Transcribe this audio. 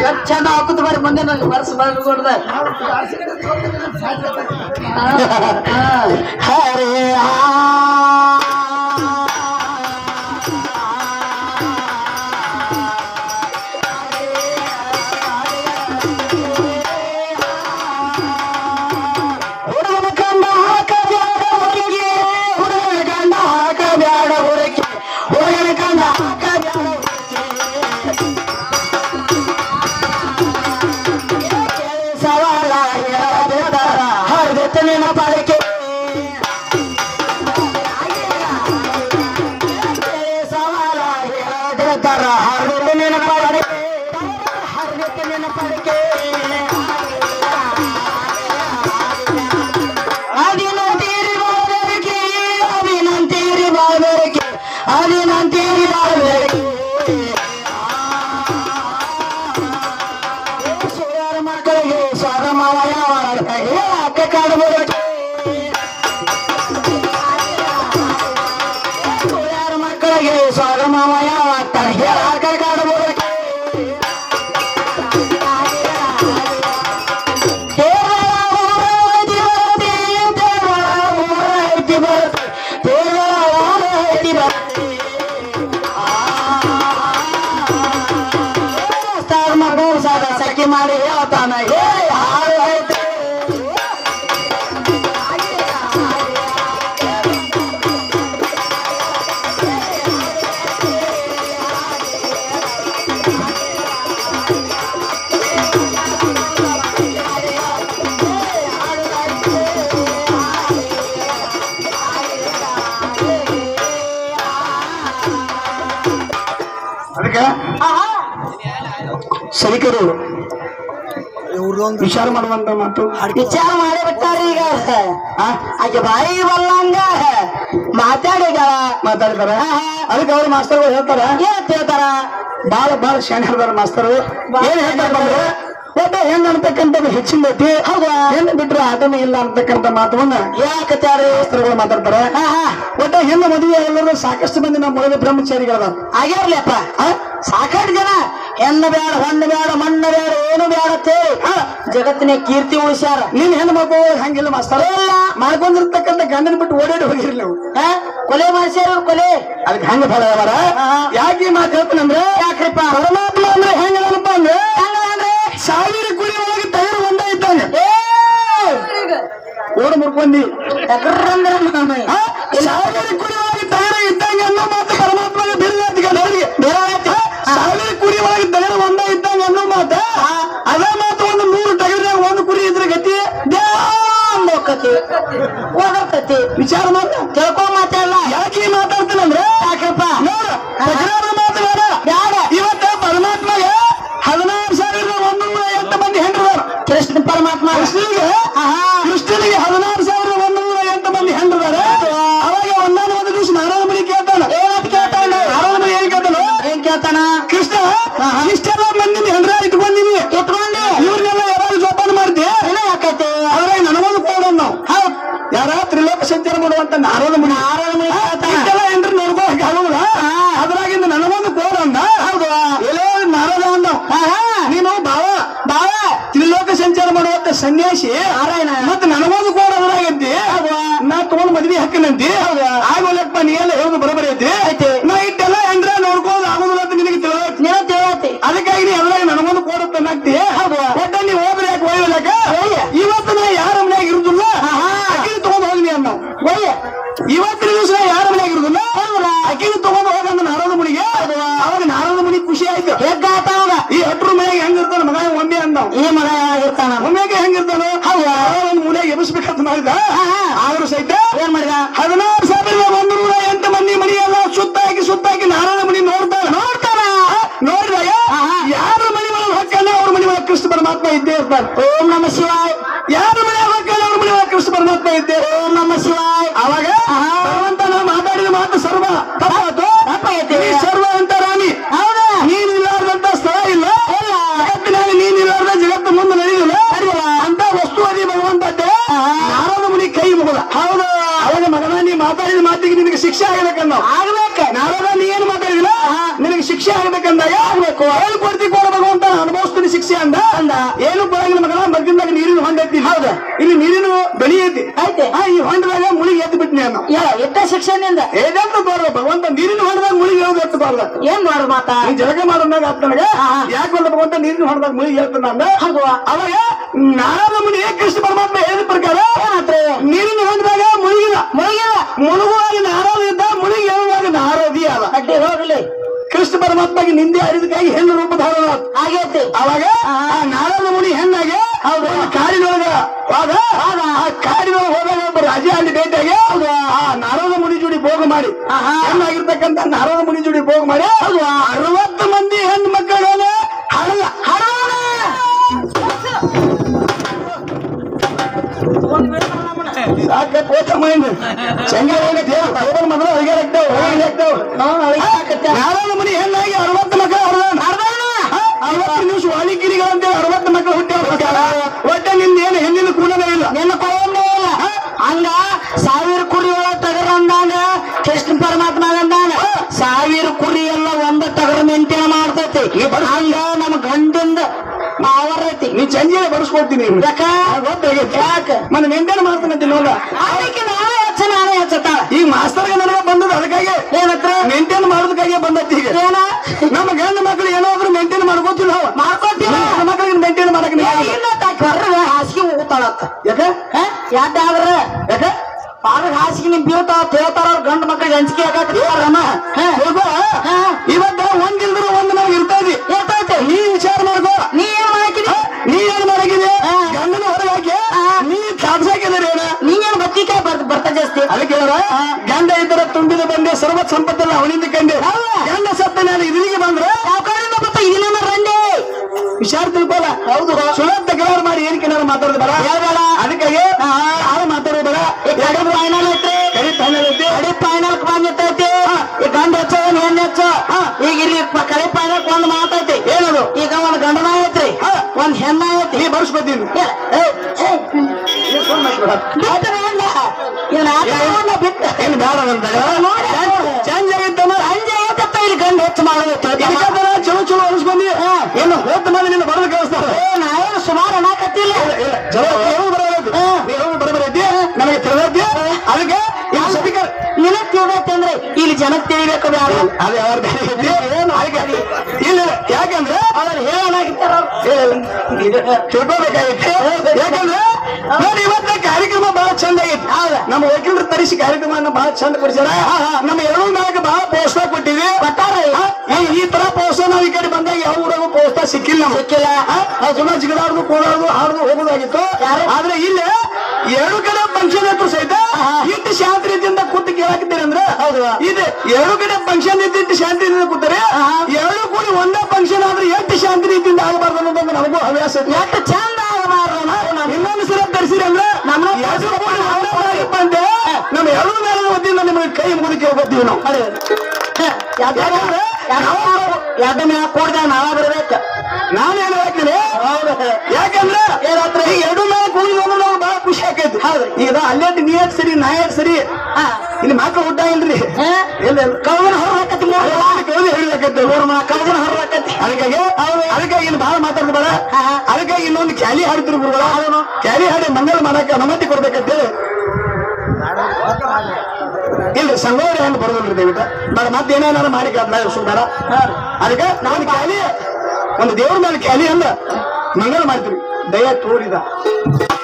ಎಷ್ಟ್ ಚಂದ ಹಾಕುತ್ತ ಬರ್ರಿ ಮುಂದೆ ನಂಗೆ ಬರ್ಸ್ ಬರ್ಕೊಡ್ದ ಹರೇ ಹುಡುಗನ ಕಂಡ ಹಾಕ ಬ್ಯಾಡ ಹುಡುಗಿ ಹುಡುಗನ ಕಂಡ ಹಾಕ ಬ್ಯಾಡ ಹುಡುಗಿ ಹುಡುಗನ ಕಂಡ ಹಾಕ ಬ್ಯಾಡ ಸವಾಲ ಹೇಳಬೇಕಾರ ಹರಿದತ್ತ ನಿನ್ನ ಬಾಳಿಕೆ ಸವಾಲ ಹೇಳಬೇಕಾರ ಹರಿದತ್ತ ನಿನ್ನ ಬಾಳಿಕೆ ಹರಿದತ್ತ ನಿನ್ನ ಬಾಳಿಕೆ ಅದಿನಂತೀರಿ ಬಾಳಬೇಕೆ ಅದಿನಂತೀರಿ ಬಾಳಬೇಕೆ ಅದಿನಂತೀರಿ ಬಾಳಬೇಕೆ ಸೋಯಾರ ಮಕ್ಕಳಿಗೆ ಸ್ವಾದ ಮಾವ ಯಾವ ಅಕ್ಕ ಕಾಡಬೇಕು ಸೋಯಾರ ಮಕ್ಕಳಿಗೆ ಸ್ವಾದ ಮಾವ ಯಾವ ಅಕ್ಕ ಕಾಡಬೇಕು ಸಖಿ ಮಾಡಿ ಹೇಳ್ತಾನ ಏ ಹಾಡು ಐತೆ ಅದಕ್ಕೆ ಸೈಕರು ವಿಚಾರ ಮಾಡುವಂತ ಮಾತು ವಿಚಾರ ಮಾಡಿ ಬಿಟ್ಟಾರ ಈಗ ಆ, ಆಕೆ ಬಾಯಿ ಬಲ್ಲಂಗ ಮಾತಾಡಿಗ ಮಾತಾಡ್ತಾರ ಅದಕ್ಕೆ ಅವ್ರ ಮಾಸ್ತರ್ಗಳು ಹೇಳ್ತಾರ ಏನ್ ಹೇಳ್ತಾರ ಬಾಳ ಬಾಳ ಶಾಣೆ ಹೇಳ್ತಾರ ಮಾಸ್ತರು ಏನ್ ಹೇಳ್ತಾರ ಅಂದ್ರೆ ಒಬ್ಬ ಹೆಣ್ಣು ಅಂತಕ್ಕಂಥದ್ದು ಹೆಚ್ಚಿಂದೈತಿ ಹೌದಾ ಹೆಣ್ಣು ಬಿಟ್ರೆ ಆಟನೇ ಇಲ್ಲ ಅಂತಕ್ಕಂಥ ಮಾತವನ್ನ ಯಾಕತ್ಯಾರ ಮಾಸ್ತರುಗಳು ಮಾತಾಡ್ತಾರ ಒಬ್ಬ ಹೆಣ್ಣು ಮದುವೆ ಎಲ್ಲರೂ ಸಾಕಷ್ಟು ಮಂದಿ ನಮ್ಮ ಒಳಗೆ ಬ್ರಹ್ಮಚಾರಿಗಳದ ಆಗ್ಯಾರ್ಲಪ್ಪ ಸಾಕಷ್ಟು ಜನ ಹೆಣ್ಣು ಬೇಡ ಹೊಣ್ಣು ಬೇಡ ಮಣ್ಣು ಬೇಡ ಏನು ಬೇಡ ಅಂತೇಳಿ ಜಗತ್ತಿನ ಕೀರ್ತಿ ಉಳಿಸ್ಯಾರ ನೀನ್ ಹೆಣ್ಣು ಮಕ್ಕಳು ಹಂಗಿಲ್ಲ ಮಾಸ್ತರ ಇಲ್ಲ ಮಾಡ್ಕೊಂಡಿರ್ತಕ್ಕಂಥ ಗಂಡನ ಬಿಟ್ಟು ಓಡಾಡಿ ಹೋಗಿರ್ಲಿ ನೀವು ಕೊಲೆ ಮಾಡ್ಸ್ಯಾರ ಕೊಲೆ ಅದಕ್ಕೆ ಹಂಗ ಫಲ ಅವರ ಯಾಕೆ ಮಾತು ಹೇಳ್ತಾನಂದ್ರೆ ಯಾಕ್ರಿಪ್ಪ ಪರಮಾತ್ಮ ಅಂದ್ರೆ ಹೆಂಗಪ್ಪ ಅಂದ್ರೆ ಸಾವಿರ ಕುರಿ ಒಳಗೆ ತಯಾರು ಒಂದ ಇದ್ದಾನೆ ಓಡ ಮುರ್ಕೊಂಡಿ ಆ, ಸಾವಿರ ಕುರಿ ಒಳಗೆ ತಯಾರು ಇದ್ದಂಗೆ ಅನ್ನೋ ಮಾತು ಪರಮಾತ್ಮಗೆ ಬಿರುದಾತಿಗೆ ಅವರಿಗೆ ಸಾವಿರ ಕುರಿ ಒಳಗೆ ತಯಾರು ಒಂದ ಇದ್ದಂಗೆ ಅನ್ನೋ ಮಾತು ಅದೇ ಮಾತು ಒಂದು ನೂರು ಟಗರಿನಾಗ ಒಂದು ಕುರಿ ಇದ್ರೆ ಗತಿ ಹೋಗತಿ ಹೋಗತಿ ವಿಚಾರ ಮಾತು ತಿಳ್ಕೊ ಮಾತಾಡಲ್ಲ ಯಾಕೆ ಈ ಮಾತಾಡ್ತೀನಂದ್ರೆ ಯಾಕಪ್ಪ ನೋಡು ತಕರಾರು ಮಾತು ಬೇಡ ಬೇಡ ಇವತ್ತ ಪರಮಾತ್ಮಗೆ ಹದಿನಾರು ಸಾವಿರದ ಒಂದು ನೂರ ಎಂಟು ಮಂದಿ ಹೆಂಡ್ರದಾರ ಕೃಷ್ಣ ಪರಮಾತ್ಮ ಕೃಷ್ಣನಿಗೆ ಕೃಷ್ಣನಿಗೆ ಹದಿನಾರು ಸಾವಿರದ ಒಂದು ನೂರ ಎಂಟು ಮಂದಿ ಹೆಂಡ್ರದಾರ ಅವಾಗ ಒಂದಾನ ಒಂದು ದಿವಸ ನಾರಾಯಣ ಮಣಿ ಕೇಳ್ತಾನ ಏನಂತ ಕೇಳ್ತಾನ ನಾರಾಯಣ ಮಣಿ ಏನ್ ಕೇಳ್ತಾನ ಏನ್ ಕೇಳ್ತಾನ ಕೃಷ್ಣ ಇಷ್ಟೆಲ್ಲ ಮಂದಿ ಹೆಂಡ್ರ ಇಟ್ಕೊಂಡಿನಿ ಇಟ್ಕೊಂಡಿ ಇವ್ರನ್ನೆಲ್ಲ ಯಾರು ಜೋಪಾನ ಮಾಡ್ತಿ ಯಾಕೈತೆ ಅದ್ರಾಗ ನನಗೊಂದು ಕೊಡೋಣ ನಾವು ಯಾರ ತ್ರಿಲೋಕ ಸಂಚಾರ ಮಾಡುವಂತ ನಾರದ ಮುನಿ ನಾರದ ಮುನಿ ಇಷ್ಟೆಲ್ಲ ಹೆಂಡ್ರ ನೋಡ್ಕೋ ಆಗುದಿಲ್ಲ ಅದ್ರಾಗಿಂದ ನನಗೊಂದು ಕೋಡ್ ಅಂದ ಹೌದು ಎಲ್ಲೋ ನಾರದ ಅಂದ ನೀನು ಬಾವ ಬಾವ ತ್ರಿಲೋಕ ಸಂಚಾರ ಮಾಡುವಂತ ಸನ್ಯಾಸಿ ಮತ್ತೆ ನನಗೊಂದು ಕೋಡ್ ಅದ್ರಾಗಂತಿ ನಾ ತಗೊಂಡ್ ಮದ್ವಿ ಹಾಕಿನಂತಿ ಆಗೋಲಪ್ಪ ನೀ ಎಲ್ಲ ಹೇಳುದು ಬರೋಬರಿ ಐತಿ ನಾ ಇಟ್ಟೆಲ್ಲ ಹೆಂಡ್ರ ನೋಡ್ಕೋದು ಆಗುದಿಲ್ಲ ಅಂತ ನಿನಗೆ ತಿಳಿದೈತಿ ಅದಕ್ಕಾಗಿ ನೀ ಅದ್ರಾಗ ನನಗೊಂದು ಕೋಡ್ ಅಂತ ನಾಕ್ತಿ ಒಟ್ಟ ನೀ ಹೋದ್ರೆ ಯಾಕೆ ಒಯ್ಯಲಕ ಇವತ್ತು ನಾ ಯಾರ ಮನ್ಯಾಗ ಇರುದಿಲ್ಲ ಅಕ್ಕಿನ ತಗೊಂಡ್ ಹೋಗ್ನಿ ಅನ್ನೋ ಇವತ್ತಿನ ದಿವಸ ಯಾರ ಮನ್ಯಾಗ ಇರುದಿಲ್ಲ ಅಕ್ಕಿನ ತಗೊಂಡ್ ಹೋಗಂದ ನಾರದ ಮುನಿಗೆ ಅವಾಗ ನಾರದ ಮುನಿ ಖುಷಿ ಆಯ್ತು ಹೆಗ್ಗಾತ ಅವಾಗ ಈ ಹಟ್ರು ಮನೆಯಾಗ ಹೆಂಗಿರ್ತಾನ ಮಗ ಒಮ್ಮೆ ಅಂದ ಈ ಮಗ ಆಗಿರ್ತಾನ ಒಮ್ಮೆಗೆ ಹೆಂಗಿರ್ತಾನೋ ಒಂದು ಮೂಲೆಗೆ ಎಬ್ಬಿಸ್ಬೇಕಂತ ಮಾಡಿದ ಆದ್ರೂ ಸಹಿತ ಏನ್ ಮಾಡಿದ ಹದಿನಾರು ಸಾವಿರದ ಒಂದು ನೂರ ಎಂಟು ಮಂದಿ ಮನಿ ಎಲ್ಲ ಸುತ್ತಾಕಿ ಸುತ್ತಾಕಿ ನಾರದ ಮುನಿ ನೋಡ್ತಾನ ನೋಡ್ತಾನ ನೋಡಿದಾಗ ಯಾರ ಮನಿ ಒಳಗೆ ಹೊಕ್ಕಲ್ಲ ಅವ್ರ ಮನಿ ಒಳಗೆ ಕೃಷ್ಣ ಪರಮಾತ್ಮ ಇದ್ದೇ ಇರ್ತಾನೆ ಓಂ ನಮ ಶಿವಾಯ್ ಯಾರ ಮನೆ ಹೊಕ್ಕಲ್ಲ ಅವ್ರ ಮನಿ ಒಳಗೆ ಕೃಷ್ಣ ಪರಮಾತ್ಮ ಇದ್ದೇ ಓಂ ನಮ ಶಿವಾಯ್ ಅವಾಗ ಭಗವಂತನ ಮಾತಾಡಿದ ಮಾತು ಸರ್ವ ತಪ್ಪಾಯ್ತು ನೀ ಸರ್ವ ಅಂತ ರಾಣಿ ನೀನ್ ಇಲ್ಲಾರ್ದಂತ ಸ್ಥಳ ಇಲ್ಲ ಜಗತ್ತಿನಾಗ ನೀನ್ ಇಲ್ಲಾರ್ದ ಜಗತ್ತು ಮುಂದೆ ನಡೆಯುದಿಲ್ಲ ಅಂತ ವಸ್ತು ಅದಿ ಭಗವಂತದ್ದೇ ನಾರದ ಮುನಿ ಕೈ ಮುಗದ ಹೌದು ಅವಾಗ ಮಗನ ನೀ ಮಾತಾಡಿದ ಮಾತಿಗೆ ನಿನಗೆ ಶಿಕ್ಷೆ ಆಗ್ಬೇಕಂದ ಆಗ್ಬೇಕ ನಾರದ ನೀ ಏನು ಮಾತಾಡಿದಿಲ್ಲ ನಿನಗೆ ಶಿಕ್ಷೆ ಆಗ್ಬೇಕಂದಾಗ ಆಗ್ಬೇಕು ಕೊಡ್ತಿ ಕೊಡ ಭಗವಂತ ಅನುಭವಿಸ್ತೀನಿ ಶಿಕ್ಷೆ ಒಂದ ಏನು ಕೊಡಂಗಿಲ್ಲ ಮಗನ ಮಗ್ಗಿಂದಾಗ ನೀರಿನ ಹೊಂಡ ಐತಿ ಹೌದ ಇಲ್ಲಿ ನೀರಿನ ಬೆಳಿ ಐತಿ ಐತೆ ಆ, ಈ ಹೊಂಡದಾಗ ಮುಳುಗಿ ಎದ್ದು ಬಿಟ್ನಿ ನಾನು ಯಾ ಎಟ್ಟ ಶಿಕ್ಷಣದಿಂದ ಏದಂತ ಬಾರ್ದ ಭಗವಂತ ನೀರಿನ ಹೊಂಡದಾಗ ಮುಳುಗಿ ಯಾವ್ದು ಎತ್ತು ಬಾರ್ದ ಏನ್ ಮಾಡು ಮಾತಾ ನೀ ಜಳಕ ಮಾಡೋದಾಗ ಆತ್ ನನಗೆ ಹಾ. ಯಾಕೆ ಬಂದ ಭಗವಂತ ನೀರಿನ ಹೊಂಡದಾಗ ಮುಳುಗಿ ಹೇಳ್ತಾನ ಅಂದ ಹೌದು ಅವಾಗ ನಾರದ ಮುನಿ ಕೃಷ್ಣ ಪರಮಾತ್ಮ ಹೇಳಿದ ಪ್ರಕಾರ ಏನಾತ್ರಿ ನೀರಿನ ಹೊಂಡದಾಗ ಮುಳುಗಿದ ಮುಳುಗ್ಯದ ಮುಳುಗುವಾಗ ನಾರದ ಇದ್ದ ಮುಳುಗಿ ಹೇಳುವಾಗ ನಾರದಿ ಅದ ಅಡ್ಡಿ ಹೋಗ್ಲಿ ಕೃಷ್ಣ ಪರಮಾತ್ಮಗೆ ನಿಂದೆ ಹರಿದಕ್ಕಾಗಿ ಹೆಣ್ಣು ರೂಪ ಧಾರಣ ಆತು. ಆಗೈತಿ ಅವಾಗ ಆ ನಾರದ ಮುನಿ ಹೆಣ್ಣಾಗೆ ಒಂದು ಕಾಡಿನೊಳಗ ಹೋದ ಆ ಕಾಡಿನೊಳಗ ಹೋದಾಗ ಒಬ್ಬ ರಾಜ ಅಲ್ಲಿ ಭೇಟಿಯಾಗಿ ಆ ನಾರದ ಮುನಿ ಜೋಡಿ ಭೋಗ ಮಾಡಿ ಆಹಾ. ಹೆಣ್ಣಾಗಿರ್ತಕ್ಕಂಥ ನಾರದ ಮುನಿ ಜೋಡಿ ಭೋಗ ಮಾಡಿ ಅರವತ್ತು ಮಂದಿ ಹೆಣ್ಣು ಮಕ್ಕಳನ್ನ ಹಡದ ಸಾಕ ಪೋತ ಮೈಂಡ್ ಚಂಗಲ್ ದೇವ್ರ ದೇವರ ಮೊದಲು ಅಡಿಗೆ ಹಾಕ್ತಾವ ಹೊರಗೆ ಹಾಕ್ತಾವ ನಾರದ ಮುನಿ ಹೆಣ್ಣಾಗಿ ಅರವತ್ತು ಮಕ್ಕಳು ಹಡದ ಅರವತ್ತು ನಿಮಿಷ ವಾಲಿಕಿರಿಗಳಂತೆ ಅರವತ್ತು ಮಕ್ಕಳು ಹುಟ್ಟಿ ಒಟ್ಟೆ ನಿಂದ ಏನು ಹೆಣ್ಣಿನ ಕೂಡಲೇ ಇಲ್ಲ ನಿನ್ನ ಕೊಯ್ಯಂದೇ ಇಲ್ಲ ಹಂಗ ಸಾವಿರ ಕುರಿ ಒಳಗ ಟಗರ್ ಅಂದಾನ ಕೃಷ್ಣ ಪರಮಾತ್ಮ ಅಂದಾನ ಸಾವಿರ ಕುರಿ ಎಲ್ಲ ಒಂದ ಟಗರ್ ಮೇಂಟೈನ್ ಮಾಡ್ತೈತಿ ಹಂಗ ನಮ್ಮ ಗಂಡಿಂದ ಪವರ್ ಐತಿ ನೀ ಚಂಜಿಗೆ ಬಡಿಸ್ಕೊಡ್ತೀನಿ ಯಾಕ ಗೊತ್ತಾಗೈತಿ ಯಾಕ ಮನೆ ಮೇಂಟೈನ್ ಮಾಡ್ತಾನಂತೆ ನೋಡ ಅದಕ್ಕೆ ನಾಳೆ ಹೆಚ್ಚ ನಾಳೆ ಹೆಚ್ಚತಾಳ ಈಗ ಮಾಸ್ತರ್ಗೆ ನನಗೆ ಬಂದದ ಅದಕ್ಕಾಗಿ ಏನತ್ರ ಮೇಂಟೈನ್ ಮಾಡೋದಕ್ಕಾಗಿ ಬಂದತ್ತಿ ಈಗ ಏನ ನಮ್ಮ ಗಂಡ ಮಕ್ಕಳು ಏನಾದ್ರು ಮೇಂಟೈನ್ ಮಾಡ್ಕೋತಿಲ್ಲ ನಾವು ಮಾಡ್ಕೊತೀರ ನಮ್ಮ ಮಕ್ಕಳಿಗೆ ಮೇಂಟೈನ್ ಮಾಡಕ್ ನೀ ಆಗಿಲ್ಲ. ಇಲ್ಲ ತಾಕಿ ಹೊರಗ ಹಾಸಿಗೆ ಹೋಗ್ತಾಳತ್ತ ಯಾಕೆ ಯಾವ್ದಾದ್ರ ಯಾಕೆ ಪಾರ್ಗ ಹಾಸಿಗೆ ನಿಮ್ ಬೀಳ್ತಾವ ತೇಳ್ತಾರ ಅವ್ರ ಗಂಡ ಮಕ್ಕಳಿಗೆ ಹಂಚಿಕೆ ರಮ ಇವತ್ತ ಒಂದಿಲ್ದ್ರು ಒಂದ್ ನಾವು ಇರ್ತಾ ಇದ್ವಿ ಇರ್ತೈತೆ ನೀ ವಿಚಾರ ಮಾಡ್ಕೋ ನೀ ಏನ್ ಹಾಕಿದಿ ನೀ ಏನ್ ಮಾಡಾಕಿದೆ ಹಾ. ಗಂಡನ ಹೊರಗೆ ಹಾಕಿ ಹಾ. ನೀ ಕಾಡ್ಸಾಕಿದ್ರೆ ಏನ ನೀ ಏನ್ ಬತ್ತಿಕಾಯಿ ಬರ್ತ ಬರ್ತ ಜಾಸ್ತಿ ಅದಕ್ಕೆ ಹೇಳ ಗಂಡ ಇದ್ದರ ತುಂಬಿದ ಬಂದೆ ಸರ್ವ ಸಂಪತ್ತಲ್ಲ ಅವನಿಂದ ಕಂಡೆ ಹೌದಾ? ಗಂಡ ಸತ್ತ ನಾನು ಇದರಿಗೆ ಬಂದ್ರೆ ಯಾವ ಕಡೆಯಿಂದ ಬರ್ತ ಇದನ್ನ ರಂಡಿ ವಿಚಾರ ತಿಳ್ಕೊಲ್ಲ ಹೌದು ಸುಳ್ಳು ತಕರಾರು ಮಾಡಿ ಏನಕ್ಕೆ ನಾನು ಮಾತಾಡೋದು ಬೇಡ ಹೇಳ್ಬೇಡ. ಅದಕ್ಕಾಗಿ ಯಾರು ಮಾತಾಡೋದು ಬೇಡ ಕಡೆ ಫೈನಲ್ ಐತ್ರಿ ಕೈ ಫೈನಲ್ ಐತಿ ಕಡೆ ಫೈನಲ್ ಬಂದಿರ್ತೈತಿ ಈ ಗಂಡ ಹೆಚ್ಚು ಏನ್ ಹೆಣ್ಣು ಹೆಚ್ಚು ಈಗ ಇಲ್ಲಿ ಪ- ಕಡೆ ಫೈನಲ್ ಒಂದ್ ಮಾತೈತಿ ಏನದು ಈಗ ಒಂದ್ ಗಂಡನ ಐತ್ರಿ ಹಾ. ಒಂದ್ ಹೆಣ್ಣ ಐತಿ ನೀ ಬರ್ಸ್ಕೊತೀನಿ ಏ, ಏ, ಏ, ಬಿಟ್ಟು ನೋಡ್ಲ. ಇವ್ನ ಆಟ ಆಡೋಣ ಬಿಟ್ಟು ಏನ್ ಬೇಡ ಅಂತ ನೋಡಿ. ಚೇಂಜ್ ಆಗಿತ್ತಮ್ಮ ಸಂಜೆ ಯಾಕಪ್ಪ ಇಲ್ಲಿ ಗಂಡ ಹೆಚ್ಚು ಮಾಡೋದು ಇದಕ್ಕಾದ್ರೆ ಚಲೋ ಚಲೋ ಅನ್ಸ್ಕೊಂಡಿ ಏನು ಹೋದ ಮೇಲೆ ನಿನ್ನ ಬರೋದು ಕಳಿಸ್ತಾರ ಏ ನಾ ಏನು ಸುಮಾರು ಅನ್ನಕತ್ತಿಲ್ಲ ಇಲ್ಲ ಚಲೋ ಹೇಳೋದು ಬರಬೇಕು ನೀವು ಹೇಳೋದು ಬರಬರೈತಿ ನಮಗೆ ತಿಳಿದೈತಿ ಅದಕ್ಕೆ ಇದು ಸ್ಪೀಕರ್ ನಿನಗ್ ತಿಳಿದೈತೆ ಅಂದ್ರೆ ಇಲ್ಲಿ ಜನಕ್ ತಿಳಿಬೇಕು ಬೇಡ ಅದು ಯಾರು ಬೇರೆ ಐತಿ ಅದಕ್ಕೆ ಇಲ್ಲ ಯಾಕಂದ್ರೆ ಅವ್ರು ಹೇಳೋಣಾಗಿತ್ತಾರ ತಿಳ್ಕೊಬೇಕಾಗೈತಿ ಯಾಕಂದ್ರೆ ನೋಡಿ ಇವತ್ತ ಕಾರ್ಯಕ್ರಮ ಬಹಳ ಚಂದ ಆಗೈತಿ ನಮ್ಮ ವಕೀಲರು ತರಿಸಿ ಕಾರ್ಯಕ್ರಮನ ಬಹಳ ಚಂದ ಕೊಡ್ಸ್ಯಾರ ನಮ್ಮ ಎರಡು ನಾಲ್ಕು ಬಹಳ ಪೋಸ್ಟ ಕೊಟ್ಟಿವಿ ಈ- ಈ ತರ ಪೋಸ್ಟ ನಾವ್ ಈ ಕಡೆ ಬಂದಾಗ ಯಾವ ಊರಾಗೂ ಪೋಸ್ಟ ಸಿಕ್ಕಿಲ್ಲ ನಮ್ಗೆ. ಸಿಕ್ಕಿಲ್ಲ. ಆ, ನಾವು ಸುಮ್ಮನೆ ಜಿಗದಾಡ್ದು ಕೂಡಾಡ್ದು ಹಾಡ್ದು ಹೋಗೋದಾಗಿತ್ತು ಆದ್ರೆ ಇಲ್ಲಿ ಎರಡು ಕಡೆ ಫಂಕ್ಷನ್ ಇತ್ತು ಸಹಿತ ಇಟ್ಟು ಶಾಂತಿ ರೀತಿಯಿಂದ ಕೂತು ಕೇಳಾಕಿದ್ದೀರಿ ಅಂದ್ರೆ ಇದು ಎರಡು ಕಡೆ ಫಂಕ್ಷನ್ ಇದ್ದಿಟ್ಟು ಶಾಂತಿ ರೀತಿಯಿಂದ ಕೂತಾರೆ ಎರಡು ಕೂಡಿ ಒಂದೇ ಫಂಕ್ಷನ್ ಆದ್ರೆ ಎಷ್ಟು ಶಾಂತಿ ರೀತಿಯಿಂದ ಆಗಬಾರ್ದು ಅನ್ನೋದೊಂದು ನನಗೂ ಹವ್ಯಾಸ ಐತಿ. ಎಷ್ಟು ಚಂದ ಆಗಬಾರ್ದು ಇನ್ನೊಂದು ಸಲ ತರಿಸಿರಿ ಅಂದ್ರೆ ನಮ್ಮ ಎರಡು ಕೂಡಿ ಒಂದೇ ಬಾರಿ ಬಂದೆ ನಮ್ಮ ಎರಡು ಮೇಲೆ ವತಿಯಿಂದ ನಿಮಗೆ ಕೈ ಮುಗಿದು ಕೇಳ್ಕೊತೀವಿ ನಾವು ಯಾಕಂದ್ರೆ ಎರಡು ಮ್ಯಾಗ ಕೂಡ್ದ ನಾವ ಬರ್ಬೇಕು ನಾನೇನು ಹೇಳ್ತೀನಿ ಯಾಕಂದ್ರೆ ಈ ಎರಡು ಮೇಲೆ ಕೂಡಿದ್ರು ನಾವು ಬಹಳ ಖುಷಿ ಆಕೈತಿ ಈಗ ಅಲ್ಲೇ ನೀ ಯಾಕ್ ಸರಿ ನಾ ಯಾಕ್ ಸರಿ ಇಲ್ಲಿ ಮಕ್ಕಳು ಹುಟ್ಟ ಇಲ್ರಿ ಇಲ್ಲ ಕೌದನ ಹೊರಕತ್ತಿ ಕೌದಿ ಹೇಳಿಕತ್ತೆ ಕೌದನ ಹೊರಕತ್ತಿ ಅದಕ್ಕಾಗಿ ಅದಕ್ಕಾಗಿ ಇಲ್ಲಿ ಬಹಳ ಮಾತಾಡ್ದು ಬೇಡ ಅದಕ್ಕಾಗಿ ಇನ್ನೊಂದು ಕ್ಯಾಲಿ ಹಾಡ್ತಿರು ಗುರುಗಳ ಕ್ಯಾಲಿ ಹಾಡಿ ಮಂಗಲ ಮಾಡಕ್ಕೆ ಅನುಮತಿ ಕೊಡ್ಬೇಕಂತೇಳಿ ಇಲ್ಲ ಸಂಗೋರಿ ಹೆಣ್ಣು ಬರೋದಿಲ್ರಿ ದಯವಿಟ್ಟು ಬೇಡ ಮತ್ತೆ ಏನೇನಾರು ಮಾಡಿ ಕಾಡ್ಲ ಸುಂದರ ಅದಕ್ಕೆ ನಾನು ಕ್ಯಾಲಿ ಒಂದು ದೇವ್ರ ಮೇಲೆ ಕ್ಯಾಲಿ ಅಂದ ಮಂಗಲ ಮಾಡ್ತೀವಿ ದಯ ತೋರಿದ